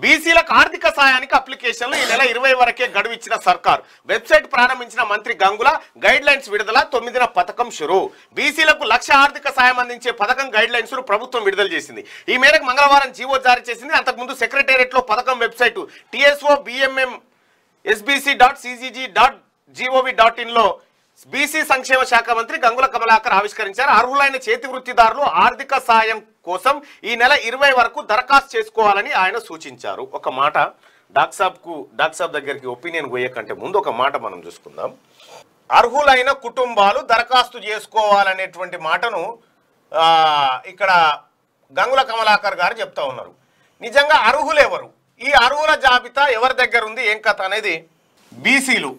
బీసీలకు ఆర్థిక సాయానికి అప్లికేషన్లు ఈ నెల ఇరవై వరకే గడువు ఇచ్చిన సర్కార్ వెబ్సైట్ ప్రారంభించిన మంత్రి గంగుల గైడ్ లైన్స్ విడుదల తొమ్మిదిన పథకం షురు బీసీలకు లక్ష ఆర్థిక సాయం అందించే పథకం గైడ్ లైన్స్ ప్రభుత్వం విడుదల చేసింది ఈ మేరకు మంగళవారం జీవో జారీ చేసింది అంతకుముందు సెక్రటేరియట్ లో పథకం website TSO BMM SBC dot CGG dot GOV dot in లో బీసీ సంక్షేమ శాఖ మంత్రి గంగుల కమలాకర్ ఆవిష్కరించారు అర్హులైన చేతి వృత్తిదారులు ఆర్థిక సాయం కోసం ఈ నెల ఇరవై వరకు దరఖాస్తు చేసుకోవాలని ఆయన సూచించారు ఒక మాట డాక్ సాబ్ కు డాక్ సాబ్ దగ్గరికి ఒపీనియన్ పోయేకంటే ముందు ఒక మాట మనం చూసుకుందాం అర్హులైన కుటుంబాలు దరఖాస్తు చేసుకోవాలనేటువంటి మాటను ఆ, ఇక్కడ గంగుల కమలాకర్ గారు చెప్తా ఉన్నారు నిజంగా అర్హులు ఎవరు ఈ అర్హుల జాబితా ఎవరి దగ్గర ఉంది ఏం కథ అనేది బీసీలు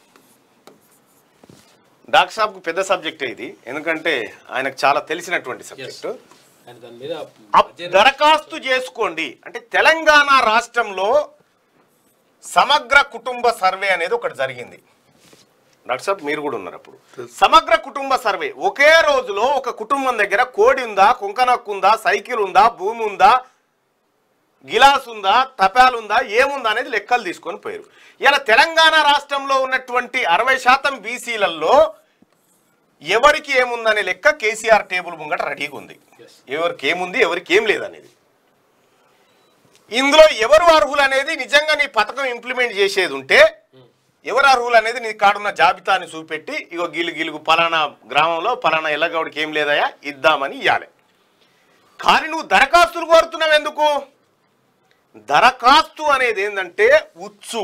డాక్టర్ సాబ్కు పెద్ద సబ్జెక్ట్ ఇది ఎందుకంటే ఆయనకు చాలా తెలిసినటువంటి సబ్జెక్టు ఆయన దాని మీద అప్- దరఖాస్తు చేసుకోండి అంటే తెలంగాణ రాష్ట్రంలో సమగ్ర కుటుంబ సర్వే అనేది ఒకటి జరిగింది డాక్టర్ సాబ్ మీరు కూడా ఉన్నారు అప్పుడు సమగ్ర కుటుంబ సర్వే ఒకే రోజులో ఒక కుటుంబం దగ్గర కోడి ఉందా కుంకనక్కు ఉందా సైకిల్ ఉందా భూమి ఉందా గిలాస్ ఉందా తపాలు ఉందా ఏముందా అనేది లెక్కలు తీసుకొని పోయారు ఇలా తెలంగాణ రాష్ట్రంలో ఉన్నటువంటి అరవై శాతం బీసీలలో ఎవరికి ఏముందనే లెక్క కేసీఆర్ టేబుల్ ముంగట రెడీగా ఉంది Yes. ఎవరికి ఏముంది ఎవరికి ఏం లేదనేది ఇందులో ఎవరు అర్హులు అనేది నిజంగా నీ పథకం ఇంప్లిమెంట్ చేసేది ఉంటే ఎవరు అర్హులు అనేది నీ కాడున్న జాబితాని చూపెట్టి ఇగో గీలు గీలుగు పలానా గ్రామంలో పలానా ఎల్లగౌడికి ఏం లేదయా ఇద్దామని ఇవ్వాలి కానీ నువ్వు దరఖాస్తులు కోరుతున్నావు ఎందుకు దరఖాస్తు అనేది ఏంటంటే ఉచ్చు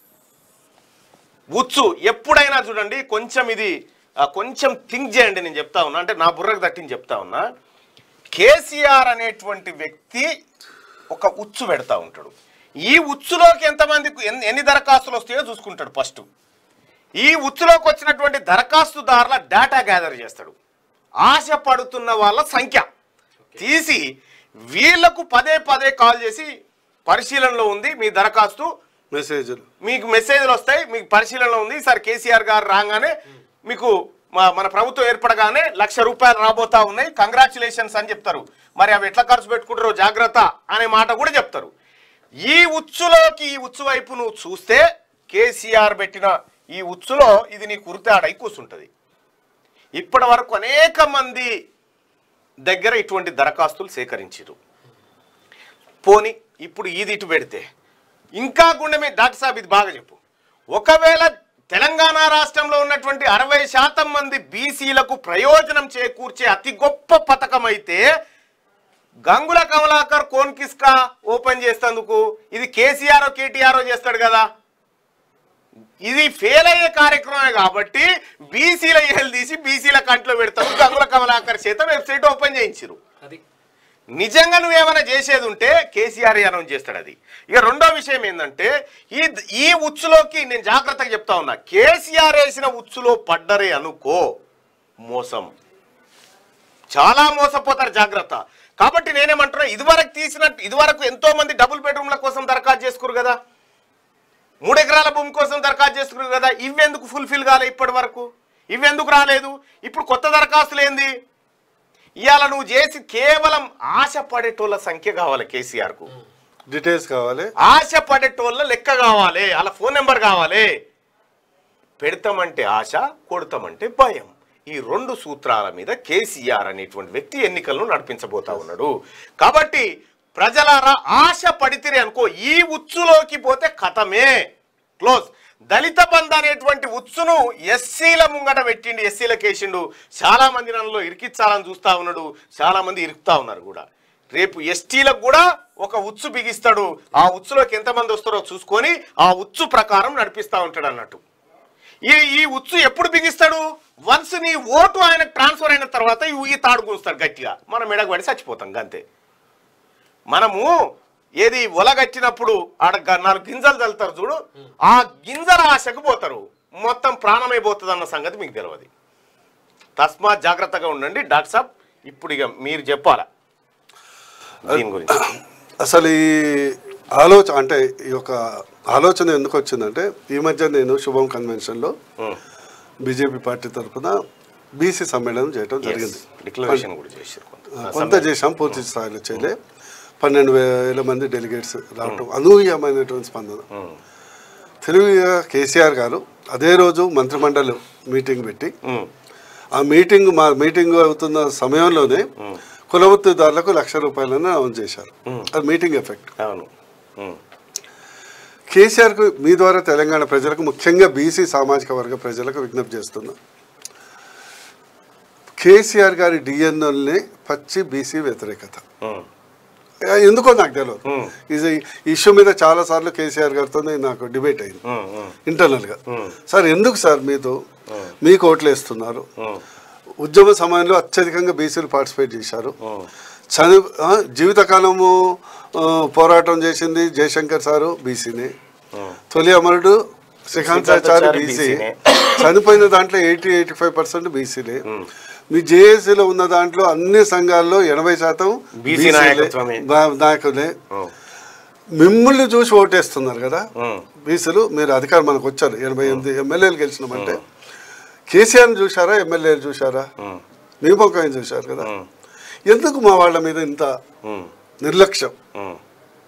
ఉచ్చు ఎప్పుడైనా చూడండి కొంచెం ఇది ఆ, కొంచెం థింక్ చేయండి నేను చెప్తా ఉన్నా అంటే నా బుర్రకు తట్టిని చెప్తా ఉన్నా కేసీఆర్ అనేటువంటి వ్యక్తి ఒక ఉచ్చు పెడతా ఉంటాడు ఈ ఉచ్చులోకి ఎంతమందికి ఎన్ని- ఎన్ని దరఖాస్తులు వస్తాయో చూసుకుంటాడు ఫస్ట్ ఈ ఉచ్చులోకి వచ్చినటువంటి దరఖాస్తుదారుల డేటా గ్యాదర్ చేస్తాడు ఆశ పడుతున్న వాళ్ళ సంఖ్య తీసి వీళ్లకు పదే పదే కాల్ చేసి పరిశీలనలో ఉంది మీ దరఖాస్తు మెసేజ్లు మీకు మెసేజ్లు వస్తాయి మీకు పరిశీలనలో ఉంది సార్ కేసీఆర్ గారు రాగానే మీకు మా- మన ప్రభుత్వం ఏర్పడగానే లక్ష రూపాయలు రాబోతా ఉన్నాయి కంగ్రాచులేషన్స్ అని చెప్తారు మరి అవి ఎట్లా ఖర్చు పెట్టుకుంటారో జాగ్రత్త అనే మాట కూడా చెప్తారు ఈ ఉచ్చులోకి ఈ ఉచ్చు వైపు నువ్వు చూస్తే కేసీఆర్ పెట్టిన ఈ ఉచ్చులో ఇది నీకు ఉరితాడై కూర్చుంటుంది ఇప్పటి వరకు అనేక మంది దగ్గర ఇటువంటి దరఖాస్తులు సేకరించారు పోని ఇప్పుడు ఇది ఇటు పెడితే ఇంకా గుండెమే డాక్టర్ సాబ్ ఇది బాగా చెప్పు ఒకవేళ తెలంగాణ రాష్ట్రంలో ఉన్నటువంటి అరవై శాతం మంది బీసీలకు ప్రయోజనం చేకూర్చే అతి గొప్ప పథకం అయితే గంగుల కమలాకర్ కోన్ కిస్కా ఓపెన్ చేస్తేందుకు ఇది కేసీఆర్ కేటీఆర్ చేస్తాడు కదా ఇది ఫెయిల్ అయ్యే కార్యక్రమమే కాబట్టి బీసీల ఏళ్ళు తీసి బీసీల కంట్లో పెడతారు గంగుల కమలాకర్ చేత వెబ్సైట్ ఓపెన్ చేయించారు అది నిజంగా నువ్వేమైనా చేసేది ఉంటే కేసీఆర్ అనౌన్స్ చేస్తాడు అది ఇక రెండో విషయం ఏంటంటే ఈ ఈ ఉచ్చులోకి నేను జాగ్రత్తగా చెప్తా ఉన్నా కేసీఆర్ వేసిన ఉచ్చులో పడ్డరే అనుకో మోసం చాలా మోసపోతారు జాగ్రత్త కాబట్టి నేనేమంటున్నా ఇదివరకు తీసినట్టు ఇదివరకు ఎంతో మంది డబుల్ బెడ్రూమ్ల కోసం దరఖాస్తు చేసుకురు కదా మూడు ఎకరాల భూమి కోసం దరఖాస్తు చేసుకున్నారు కదా ఇవెందుకు ఫుల్ఫిల్ కాలే ఇప్పటి వరకు ఇవెందుకు రాలేదు ఇప్పుడు కొత్త దరఖాస్తులు ఏంది ఇవాళ నువ్వు చేసి కేవలం ఆశ పడేటోళ్ళ సంఖ్య కావాలి కేసీఆర్కు డీటెయిల్స్ కావాలి ఆశ పడేటోళ్ళ లెక్క కావాలి అలా ఫోన్ నెంబర్ కావాలి పెడతామంటే ఆశ కొడతామంటే భయం ఈ రెండు సూత్రాల మీద కేసీఆర్ అనేటువంటి వ్యక్తి ఎన్నికలను నడిపించబోతా ఉన్నాడు కాబట్టి ప్రజలారా ఆశ పడితిరి అనుకో ఈ ఉచ్చులోకి పోతే కథమే క్లోజ్ దళిత బంధు అనేటువంటి ఉచ్చును ఎస్సీల ముంగట పెట్టిండు ఎస్సీలకు వేసిండు చాలా మంది నన్నులో ఇరికిచ్చాలని చూస్తా ఉన్నాడు చాలా మంది ఇరుకుతా ఉన్నారు కూడా రేపు ఎస్టీలకు కూడా ఒక ఉచ్చు బిగిస్తాడు ఆ ఉచ్చులోకి ఎంతమంది వస్తారో చూసుకొని ఆ ఉచ్చు ప్రకారం నడిపిస్తా ఉంటాడు అన్నట్టు ఈ ఈ ఉచ్చు ఎప్పుడు బిగిస్తాడు వన్స్ నీ ఓటు ఆయనకు ట్రాన్స్ఫర్ అయిన తర్వాత ఈ ఈ తాడు గుంస్తాడు గట్టిగా మనం ఎడగబడి చచ్చిపోతాం గంతే మనము ఏది ఒలగట్టినప్పుడు ఆడ గ- నాలుగు గింజలు చల్లుతారు చూడు ఆ గింజల ఆశకు పోతారు మొత్తం ప్రాణమైపోతుంది అన్న సంగతి మీకు తెలియదు తస్మాత్ జాగ్రత్తగా ఉండండి డాక్టర్ సాబ్ ఇప్పుడు ఇక మీరు చెప్పాలా దీని గురించి అసలు ఈ ఆలోచన అంటే ఈ యొక్క ఆలోచన ఎందుకు వచ్చిందంటే ఈ మధ్య నేను శుభం కన్వెన్షన్లో ఉమ్. బీజేపీ పార్టీ తరఫున బీసీ సమ్మేళనం చేయడం జరిగింది డిక్లరేషన్ కూడా చేశారు కొంత. కొంత చేసాం పూర్తి స్థాయిలో చేయలే పన్నెండు వేల మంది డెలిగేట్స్ రావటం అనూహ్యమైనటువంటి స్పందన ఉమ్, తెలివిగా కేసీఆర్ గారు అదే రోజు మంత్రిమండలి మీటింగ్ పెట్టి ఉమ్, ఆ మీటింగ్ మా మీటింగ్ అవుతున్న సమయంలోనే కులవృత్తిదారులకు లక్ష రూపాయలను అనౌన్స్ చేశారు అది మీటింగ్ ఎఫెక్ట్ అవును ఉమ్, కేసీఆర్కు మీ ద్వారా తెలంగాణ ప్రజలకు ముఖ్యంగా బీసీ సామాజిక వర్గ ప్రజలకు విజ్ఞప్తి చేస్తున్నా కేసీఆర్ గారి డిఎన్ఎల్ని పచ్చి బీసీ వ్యతిరేకత ఉమ్, ఎందుకో నాకు తెలియదు Hmm. ఇది ఇష్యూ మీద చాలా సార్లు కేసీఆర్ గారితో నాకు డిబేట్ అయింది ఉమ్, ఉమ్, ఇంటర్నల్గా Hmm. సార్ ఎందుకు సార్ మీతో మీకు ఓట్లు వేస్తున్నారు ఉమ్, ఉద్యమ సమయంలో అత్యధికంగా బీసీలు పార్టిసిపేట్ చేశారు ఉమ్, చని ఆ, జీవితకాలము ఆ, పోరాటం చేసింది జయశంకర్ సారు బీసీనే ఉమ్. తొలి అమరుడు శ్రీకాంతాచారి శ్రీకాంతాచారి బీసీ బీసీనే. చనిపోయిన దాంట్లో ఎయిటీ ఎయిటీ ఫైవ్ పర్సెంట్ బీసీలే మీ జేఏసీలో ఉన్న దాంట్లో అన్ని సంఘాల్లో ఎనభై శాతం బీసీ బీసీలే, నాయకత్వమే. బా- నాయకులే ఉమ్, మిమ్మల్ని చూసి ఓటేస్తున్నారు కదా ఉమ్, బీసీలు మీరు అధికారం మనకు వచ్చారు ఎనభై ఎనిమిది ఎమ్మెల్యేలు గెలిచినామంటే కేసీఆర్ని చూశారా ఎమ్మెల్యేలు చూశారా ఉమ్, మీ ముఖం చూశారు కదా ఉమ్, ఎందుకు మా వాళ్ళ మీద ఇంత ఉమ్, నిర్లక్ష్యం ఉమ్.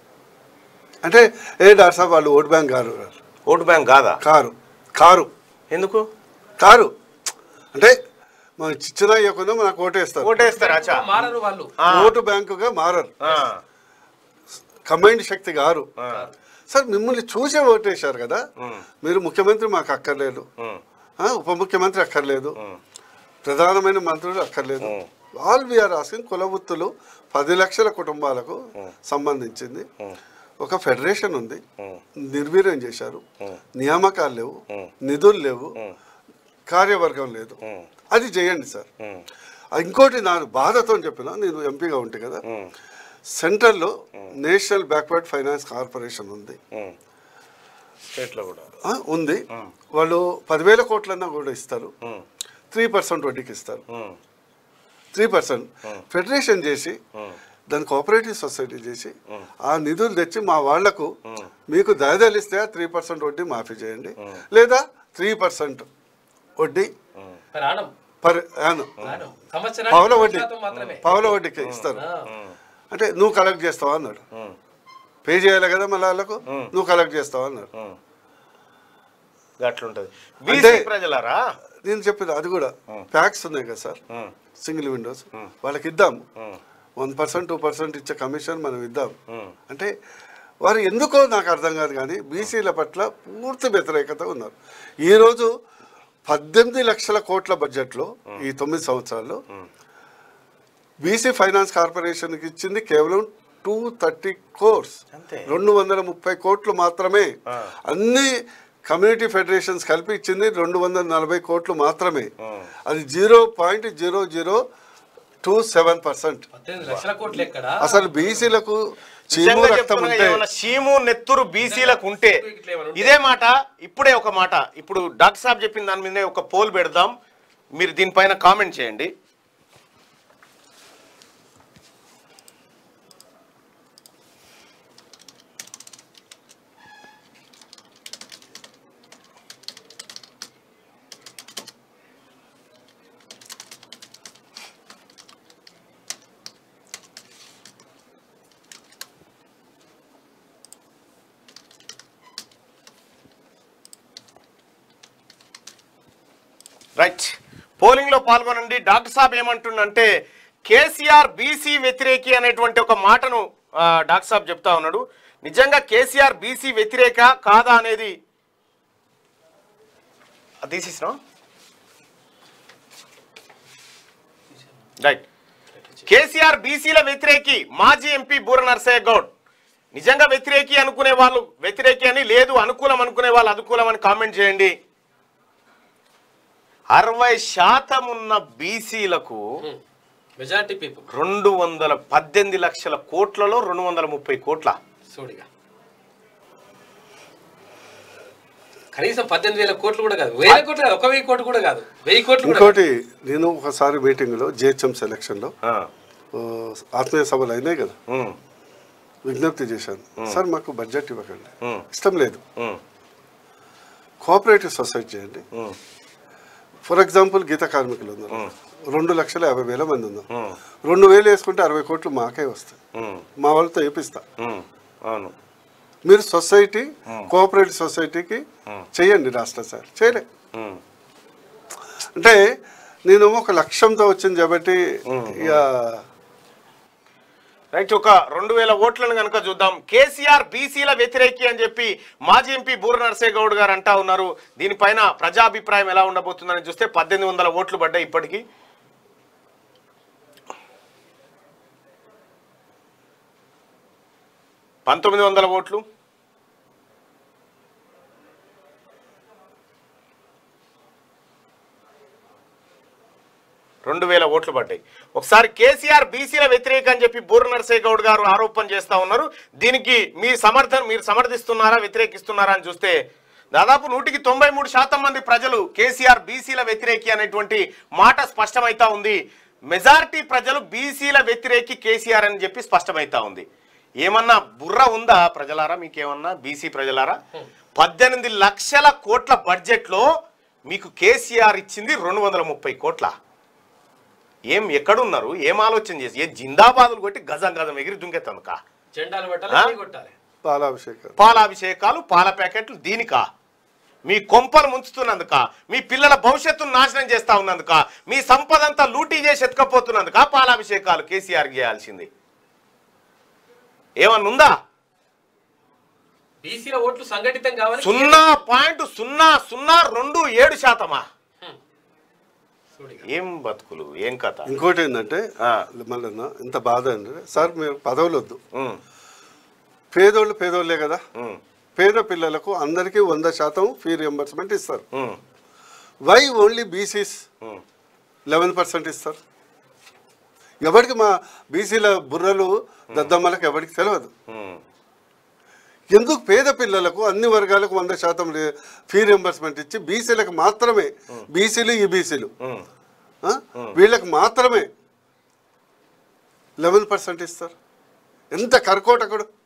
అంటే ఏ డాక్టర్ సాబ్ వాళ్ళు vote bank car vote bank కాదా కారు కారు ఎందుకు కారు అంటే మనం చిచ్చిన ఇవ్వకుండా మనకు ఓటేస్తారు ఓటేస్తారు అచ్చా మారరు వాళ్ళు ఆ, ఓటు బ్యాంకుగా మారరు ఆ, కంబైన్డ్ శక్తి గారు ఆ, సార్ మిమ్మల్ని చూసే ఓటేశారు కదా ఉమ్, మీరు ముఖ్యమంత్రి మాకు అక్కర్లేదు ఉమ్, ఆ, ఉప ముఖ్యమంత్రి అక్కర్లేదు ఉమ్, ప్రధానమైన మంత్రులు అక్కర్లేదు ఉమ్. ఆల్ వీఆర్ ఆస్కింగ్ కులవృత్తులు పది లక్షల కుటుంబాలకు సంబంధించింది ఉమ్, ఒక ఫెడరేషన్ ఉంది ఉమ్, నిర్వీర్యం చేశారు ఉమ్. నియామకాలు లేవు ఉమ్. నిధులు లేవు ఉమ్. కార్యవర్గం లేదు ఉమ్, అది చేయండి సార్ ఉమ్, ఆ, ఇంకోటి నా బాధతో చెప్పిన నేను ఎంపీగా ఉంటే కదా ఉమ్, సెంట్రల్లో నేషనల్ బ్యాక్వర్డ్ ఫైనాన్స్ కార్పొరేషన్ ఉంది ఉమ్. స్టేట్లో కూడా ఆ, ఉంది వాళ్ళు పదివేల కోట్లన్నా కూడా ఇస్తారు ఉమ్, త్రీ పర్సెంట్ వడ్డీకి ఇస్తారు ఉమ్, త్రీ పర్సెంట్ ఫెడరేషన్ చేసి ఉమ్, దాన్ని కోఆపరేటివ్ సొసైటీ చేసి ఆ నిధులు తెచ్చి మా వాళ్లకు మీకు దయదలిస్తే త్రీ పర్సెంట్ వడ్డీ మాఫీ చేయండి లేదా త్రీ పర్సెంట్ వడ్డీ ప్రాణం పర్ యానం ప్రాణం పావుల సంవత్సరానికి వడ్డీ శాతం మాత్రమే పావుల వడ్డీకి ఇస్తారు ఆ. అంటే నువ్వు కలెక్ట్ చేస్తావా అన్నాడు ఉమ్, పే చేయాలి కదా మళ్ళీ వాళ్ళకు నువ్వు కలెక్ట్ చేస్తావా అన్నాడు ఉమ్. అట్లుంటది బీసీ ప్రజలారా నేను చెప్పేది అది కూడా ప్యాక్స్ ఉన్నాయి కదా సార్ ఉమ్, సింగిల్ విండోస్ వాళ్ళకి ఇద్దాము ఉమ్, వన్ పర్సెంట్ టూ పర్సెంట్ ఇచ్చే కమిషన్ మనం ఇద్దాం ఉమ్, అంటే వారు ఎందుకో నాకు అర్థం కాదు కానీ బీసీల పట్ల పూర్తి వ్యతిరేకత ఉన్నారు ఈరోజు పద్దెనిమిది లక్షల కోట్ల బడ్జెట్లో ఈ తొమ్మిది సంవత్సరాల్లో బీసీ ఫైనాన్స్ కార్పొరేషన్కి ఇచ్చింది కేవలం టూ థర్టీ కోర్స్ అంతే. రెండు వందల ముప్పై కోట్లు మాత్రమే ఆ. అన్ని కమ్యూనిటీ ఫెడరేషన్స్ కలిపి ఇచ్చింది రెండు వందల నలభై కోట్లు మాత్రమే అది zero point zero zero two seven percent పద్దెనిమిది లక్షల కోట్లు ఎక్కడ అసలు బీసీలకు చీము నిజంగా రక్తం చెప్తున్నా ఉంటే ఏమన్నా చీము నెత్తురు బీసీలకు ఉంటే ఇట్లా ఏమైనా ఉంటే? ఇదే మాట ఇప్పుడే ఒక మాట ఇప్పుడు డాక్టర్ సాబ్ చెప్పిన దాని మీదనే ఒక పోల్ పెడదాం మీరు దీనిపైన కామెంట్ చేయండి రైట్ పోలింగ్ లో పాల్గొనండి డాక్టర్ సాబ్ ఏమంటుండంటే కేసీఆర్ బీసీ వ్యతిరేకి అనేటువంటి ఒక మాటను ఆ, డాక్టర్ సాబ్ చెప్తా ఉన్నాడు నిజంగా కేసీఆర్ బీసీ వ్యతిరేక కాదా అనేది అది తీసేసినా రైట్ కేసీఆర్ బీసీల వ్యతిరేకి మాజీ ఎంపీ బూర నర్సయ్య గౌడ్ నిజంగా వ్యతిరేకి అనుకునే వాళ్ళు వ్యతిరేకి అని లేదు అనుకూలం అనుకునే వాళ్ళు అనుకూలం అని కామెంట్ చేయండి అరవై శాతం ఉన్న బీసీలకు మెజారిటీ పీపుల్ రెండు వందల పద్దెనిమిది లక్షల కోట్లలో రెండు వందల ముప్పై కోట్ల సోడిగా కనీసం పద్దెనిమిది వేల కోట్లు కూడా కాదు వేల కోట్లు కాదు ఒక వెయ్యి కోట్లు కూడా కాదు వెయ్యి కోట్లు కూడా కాదు. ఇంకోటి నేను ఒకసారి మీటింగ్లో జిహెచ్ఎం సెలక్షన్లో ఆ, ఆ, ఆత్మీయ సభలు అయినాయి కదా ఉమ్, విజ్ఞప్తి చేశాను సార్ మాకు బడ్జెట్ ఇవ్వకండి ఉమ్, ఇష్టం లేదు ఉమ్, కోఆపరేటివ్ సొసైటీ చేయండి ఉమ్, ఫర్ ఎగ్జాంపుల్ గీత కార్మికులు ఉన్నారు రెండు లక్షల యాభై వేల మంది ఉన్నాం ఉమ్, రెండు వేలు వేసుకుంటే అరవై కోట్లు మాకే వస్తాయి ఉమ్, మా వాళ్ళతో వేపిస్తా ఉమ్, అవును మీరు సొసైటీ కోఆపరేటివ్ సొసైటీకి చేయండి రాష్ట్ర సార్ చేయలే ఉమ్, అంటే నేను ఒక లక్ష్యంతో వచ్చింది కాబట్టి ఇక రైట్ ఒక రెండు వేల ఓట్లను కనుక చూద్దాం కేసీఆర్ బీసీల వ్యతిరేకి అని చెప్పి మాజీ ఎంపీ బూర నరసే గౌడ్ గారు అంటా ఉన్నారు దీనిపైన ప్రజాభిప్రాయం ఎలా ఉండబోతుందని చూస్తే పద్దెనిమిది వందల ఓట్లు పడ్డాయి ఇప్పటికీ పంతొమ్మిది వందల ఓట్లు రెండు వేల ఓట్లు పడ్డాయి ఒకసారి కేసీఆర్ బీసీల వ్యతిరేక అని చెప్పి బూర నరసయ్య గౌడ్ గారు ఆరోపణ చేస్తా ఉన్నారు దీనికి మీ సమర్థన మీరు సమర్థిస్తున్నారా వ్యతిరేకిస్తున్నారా అని చూస్తే దాదాపు నూటికి తొంభై మూడు శాతం మంది ప్రజలు కేసీఆర్ బీసీల వ్యతిరేకి అనేటువంటి మాట స్పష్టమైతా ఉంది మెజారిటీ ప్రజలు బీసీల వ్యతిరేకి కేసీఆర్ అని చెప్పి స్పష్టమైతా ఉంది ఏమన్నా బుర్ర ఉందా ప్రజలారా మీకేమన్నా బీసీ ప్రజలారా పద్దెనిమిది లక్షల కోట్ల బడ్జెట్లో మీకు కేసీఆర్ ఇచ్చింది రెండు వందల ముప్పై కోట్ల ఏం ఎక్కడున్నారు ఏం ఆలోచన చేసి ఏ జిందాబాదులు కొట్టి గజం గజం ఎగిరి దుంకెత్తందుకా జెండాలు ఆ? కొట్టాలి చేయి కొట్టాలి పాలాభిషేకం పాలాభిషేకాలు పాల ప్యాకెట్లు దీనికా మీ కొంపలు ముంచుతున్నందుక మీ పిల్లల భవిష్యత్తును నాశనం చేస్తా ఉన్నందుక మీ సంపద అంతా లూటీ చేసి ఎత్తుకపోతున్నందుక పాలాభిషేకాలు కేసీఆర్ చేయాల్సింది ఏమన్నా ఉందా బీసీల ఓట్లు సంఘటితం కావాలి సున్నా పాయింట్ సున్నా సున్నా రెండు ఏడు శాతమా చూడిగా. ఏం బతుకులు ఏం కథ ఇంకోటి ఏంటంటే ఆ. మళ్ళీ ఇంత బాధ ఏంటంటే సార్ మీరు పదవులు వద్దు ఉమ్, పేదోళ్ళు పేదోళ్ళే కదా ఉమ్, పేద పిల్లలకు అందరికీ వంద శాతం ఫీ రియంబర్స్మెంట్ ఇస్తారు ఉమ్, వై ఓన్లీ బీసీస్ ఉమ్. లెవెన్ పర్సెంట్ ఇస్తారు ఎవరికి మా బీసీల బుర్రలు దద్దమ్మలకు ఎవరికి తెలియదు ఉమ్, ఎందుకు పేద పిల్లలకు అన్ని వర్గాలకు వంద శాతం రి- ఫీ రియంబర్స్మెంట్ ఇచ్చి బీసీలకు మాత్రమే బీసీలు ఈబీసీలు ఉమ్. వీళ్ళకి మాత్రమే లెవెన్ పర్సెంట్ ఇస్తారు ఎంత కర్కోటకుడు